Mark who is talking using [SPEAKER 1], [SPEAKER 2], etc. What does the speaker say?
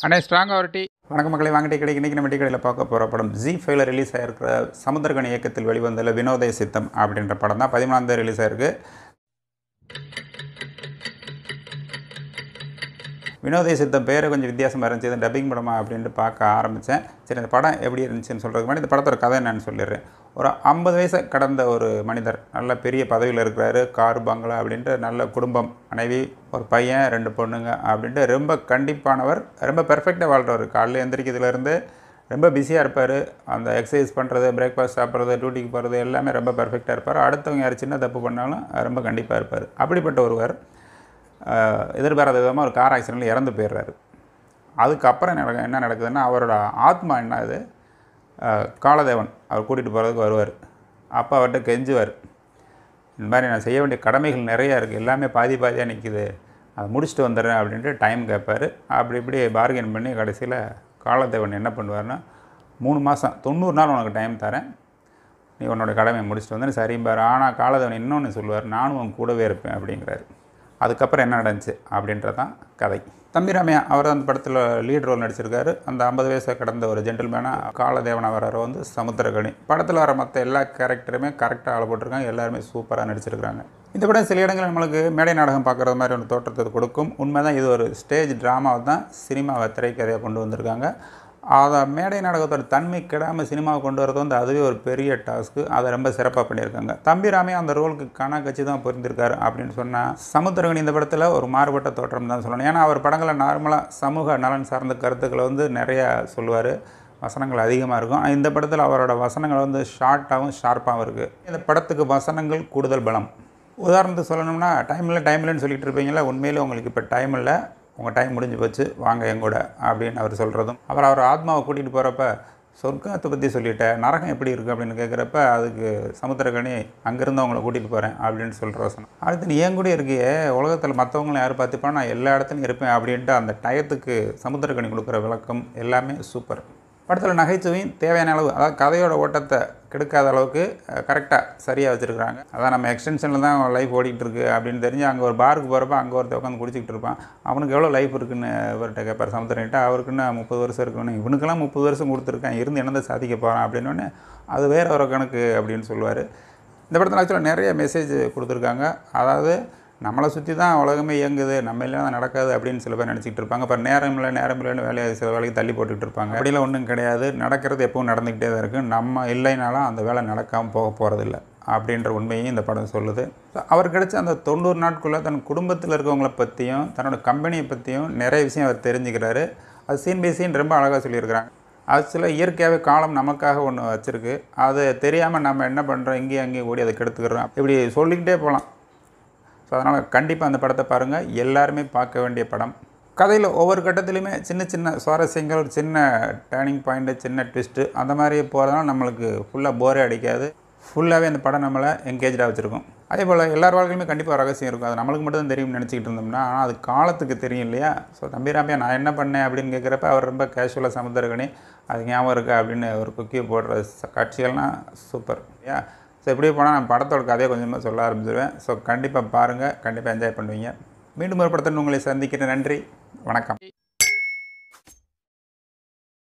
[SPEAKER 1] அண்ணே ஸ்ட்ராங்காக ஒரு டீ வணக்கம் மக்களை வாங்க டீ கடை இன்றைக்கி நம்ம டீ கடையில் பார்க்க போகிற படம் ஜி ஃபைவ்ல ரிலீஸ் ஆகிருக்கிற சமுத்திரகணி இயக்கத்தில் வெளிவந்துள்ள வினோதய சித்தம் அப்படின்ற படம் தான் பதிமூணாம் தேதி ரிலீஸ் ஆயிருக்கு வினோதய சித்தம் பேரை கொஞ்சம் வித்தியாசமாக இருந்துச்சு இது டப்பிங் படமா அப்படின்ட்டு பார்க்க ஆரம்பித்தேன் சரி இந்த படம் எப்படி இருந்துச்சுன்னு சொல்கிறதுக்கு முன்னாடி இந்த படத்தோட கதை என்னன்னு சொல்லிடுறேன் ஒரு ஐம்பது வயசை கடந்த ஒரு மனிதர் நல்ல பெரிய பதவியில் இருக்கிறாரு கார் பங்களா அப்படின்ட்டு நல்ல குடும்பம் மனைவி ஒரு பையன் ரெண்டு பொண்ணுங்க அப்படின்ட்டு ரொம்ப கண்டிப்பானவர் ரொம்ப பெர்ஃபெக்டாக வாழ்கிறவர் காலையில் எந்திரிக்கிறதுலேருந்து ரொம்ப பிஸியாக இருப்பார் அந்த எக்ஸசைஸ் பண்ணுறது பிரேக்ஃபாஸ்ட் சாப்பிட்றது டியூட்டிக்கு போகிறது எல்லாமே ரொம்ப பெர்ஃபெக்டாக இருப்பார் அடுத்தவங்க யார் சின்ன தப்பு பண்ணாலும் ரொம்ப கண்டிப்பாக இருப்பார் அப்படிப்பட்ட ஒருவர் ஆஹ், எதிர்பாராத விதமாக ஒரு கார் ஆக்சிடெண்ட்டில் இறந்து போயிடுறாரு அதுக்கப்புறம் என்ன நடக்க- என்ன நடக்குதுன்னா அவரோட ஆத்மா என்ன இது ஆஹ், காலதேவன் அவர் கூட்டிகிட்டு போகிறதுக்கு வருவார் அப்போ அவர்கிட்ட கெஞ்சுவார் இந்த மாதிரி நான் செய்ய வேண்டிய கடமைகள் நிறையா இருக்குது எல்லாமே பாதி பாதியாக நிற்கிது அதை முடிச்சுட்டு வந்துடுறேன் அப்படின்ட்டு டைம் கேட்பார் அப்படி இப்படி பார்கெயின் பண்ணி கடைசியில் காலதேவன் என்ன பண்ணுவார்னா மூணு மாதம் தொண்ணூறு நாள் உனக்கு டைம் தரேன் நீ உன்னோட கடமையை முடிச்சுட்டு வந்து சரிம்பார் ஆனால் காலதேவன் இன்னொன்று சொல்லுவார் நானும் உன் கூடவே இருப்பேன் அப்படிங்கிறாரு அதுக்கப்புறம் என்ன நடந்துச்சு அப்படின்றது தான் கதை தம்பி ராமையா அவர் அந்த படத்தில் லீட் ரோல் நடிச்சிருக்காரு அந்த ஐம்பது வயசை கடந்த ஒரு ஜென்டில்மேனாக காலதேவன் அவர் வந்து சமுத்திரகணி படத்தில் வர மற்ற எல்லா கேரக்டருமே கரெக்டாக ஆள போட்டிருக்காங்க எல்லாருமே சூப்பராக நடிச்சிருக்காங்க இந்த படம் சில இடங்களில் நம்மளுக்கு மேடை நாடகம் பார்க்குறது மாதிரி ஒரு தோற்றத்தை கொடுக்கும் உண்மைதான் இது ஒரு ஸ்டேஜ் ட்ராமாவை தான் சினிமாவை திரைக்கதையாக கொண்டு வந்திருக்காங்க அதை மேடை நாடகத்தோட தன்மை கெடாமல் சினிமாவை கொண்டு வரது வந்து அதுவே ஒரு பெரிய டாஸ்க்கு அதை ரொம்ப சிறப்பாக பண்ணியிருக்காங்க தம்பி ராமே அந்த ரோலுக்கு கணா கட்சி தான் பொருந்திருக்காரு அப்படின்னு சொன்னால் சமுத்திரகனி இந்த படத்தில் ஒரு மாறுபட்ட தோற்றம் தான் சொல்லணும் ஏன்னா அவர் படங்களை நார்மலாக சமூக நலன் சார்ந்த கருத்துக்களை வந்து நிறையா சொல்லுவார் வசனங்கள் அதிகமாக இருக்கும் ஆனா இந்த படத்தில் அவரோட வசனங்கள் வந்து ஷார்ட்டாகவும் ஷார்ப்பாகவும் இருக்குது இந்த படத்துக்கு வசனங்கள் கூடுதல் பலம் உதாரணத்துக்கு சொல்லணும்னா டைம் இல்லை டைம் இல்லைன்னு சொல்லிட்டு இருப்பீங்களா உண்மையிலே உங்களுக்கு இப்போ டைம் இல்லை உங்கள் டைம் முடிஞ்சு போச்சு வாங்க எங்கூட அப்படின்னு அவர் சொல்கிறதும் அப்புறம் அவர் ஆத்மாவை கூட்டிகிட்டு போகிறப்ப சொர்க்கத்தை பற்றி சொல்லிட்டேன் நரகம் எப்படி இருக்குது அப்படின்னு கேட்குறப்ப அதுக்கு சமுத்திரகனி அங்கேருந்து அவங்கள கூட்டிகிட்டு போகிறேன் அப்படின்னு சொல்கிற வசனம் அடுத்து நீ ஏன் கூட இருக்கியே உலகத்தில் மற்றவங்களும் யார் பார்த்துப்பா நான் எல்லா இடத்துலையும் இருப்பேன் அப்படின்ட்டு அந்த டயத்துக்கு சமுத்திரகனி கொடுக்குற விளக்கம் எல்லாமே சூப்பர் படத்தில் நகைச்சுவையும் தேவையான அளவு அதாவது கதையோட ஓட்டத்தை கெடுக்காத அளவுக்கு கரெக்டாக சரியாக வச்சுருக்காங்க அதான் நம்ம எக்ஸ்டென்ஷனில் தான் லைஃப் ஓடிக்கிட்டு இருக்கு அப்படின்னு தெரிஞ்சு அங்கே ஒரு பாருக்கு போகிறப்ப அங்கே ஒருத்தர் உட்காந்து குடிச்சிக்கிட்டு இருப்பான் அவனுக்கு எவ்வளோ லைஃப் இருக்குன்னு இவர்கிட்ட கேட்பார் சமுத்திரன்ட்டு அவருக்குன்னு முப்பது வருஷம் இருக்குன்னு இவனுக்கெல்லாம் முப்பது வருஷம் கொடுத்துருக்கேன் இருந்து என்னதை சாதிக்க போகிறான் அப்படின்னோடனே அது வேற ஒரு கணக்கு அப்படின்னு சொல்லுவார் இந்த படத்தில் ஆக்சுவலாக நிறைய மெசேஜ் கொடுத்துருக்காங்க அதாவது நம்மளை சுற்றி தான் உலகமே இயங்குது நம்ம இல்லைனா அது நடக்காது அப்படின்னு சில பேர் நினச்சிக்கிட்டு இருப்பாங்க அப்புறம் நேரம் இல்லை நேரம் இல்லைன்னு வேலையை சில வேலைக்கு தள்ளி போட்டுக்கிட்டு இருப்பாங்க அப்படிலாம் ஒன்றும் கிடையாது நடக்கிறது எப்பவும் நடந்துக்கிட்டே தான் இருக்குது நம்ம இல்லைனாலும் அந்த வேலை நடக்காமல் போக போகிறதில்ல அப்படின்ற உண்மையும் இந்த படம் சொல்லுது So, அவர் கிடைச்ச அந்த தொண்ணூறு நாட்குள்ளே தன் குடும்பத்தில் இருக்கவங்கள பற்றியும் தன்னோட கம்பெனியை பற்றியும் நிறைய விஷயம் அவர் தெரிஞ்சுக்கிறாரு அது சீன் பை சீன் ரொம்ப அழகாக சொல்லியிருக்கிறாங்க ஆக்சுவலாக இயற்கையாகவே காலம் நமக்காக ஒன்று வச்சுருக்கு அது தெரியாமல் நம்ம என்ன பண்ணுறோம் இங்கேயும் அங்கேயும் ஓடி அதை கெடுத்துக்கிறோம் இப்படி சொல்லிக்கிட்டே போகலாம் ஸோ அதனால் கண்டிப்பாக அந்த படத்தை பாருங்கள் எல்லாருமே பார்க்க வேண்டிய படம் கதையில் ஒவ்வொரு கட்டத்துலையுமே சின்ன சின்ன சுவாரஸ்யங்கள் ஒரு சின்ன டேர்னிங் பாயிண்ட்டு சின்ன ட்விஸ்ட்டு அந்த மாதிரி போகிறதுனால நம்மளுக்கு ஃபுல்லாக போரே அடிக்காது ஃபுல்லாகவே அந்த படம் நம்மளை என்கேஜாக வச்சுருக்கும் அதே போல் எல்லார் வாழ்க்கையிலுமே கண்டிப்பாக ஒரு ரகசியம் இருக்கும் அது நம்மளுக்கு மட்டும் தான் தெரியும்னு நினச்சிக்கிட்டு இருந்தோம்னா ஆனால் அது காலத்துக்கு தெரியும் இல்லையா ஸோ தம்பி ராமையா நான் என்ன பண்ணேன் அப்படின்னு கேட்குறப்ப அவர் ரொம்ப கேஷுவலாக சமுத்திரகனி அது ஞாபகம் இருக்கா அப்படின்னு ஒரு குக்கி போடுற ச- காட்சிகள்லாம் சூப்பர் இல்லையா ஸோ இப்படியே போனால் நான் படத்தோட கதையை கொஞ்சமாக சொல்ல ஆரம்பிச்சிருவேன் ஸோ கண்டிப்பாக பாருங்கள் கண்டிப்பாக என்ஜாய் பண்ணுவீங்க மீண்டும் ஒரு படத்தில் உங்களை சந்திக்கிறேன் நன்றி வணக்கம்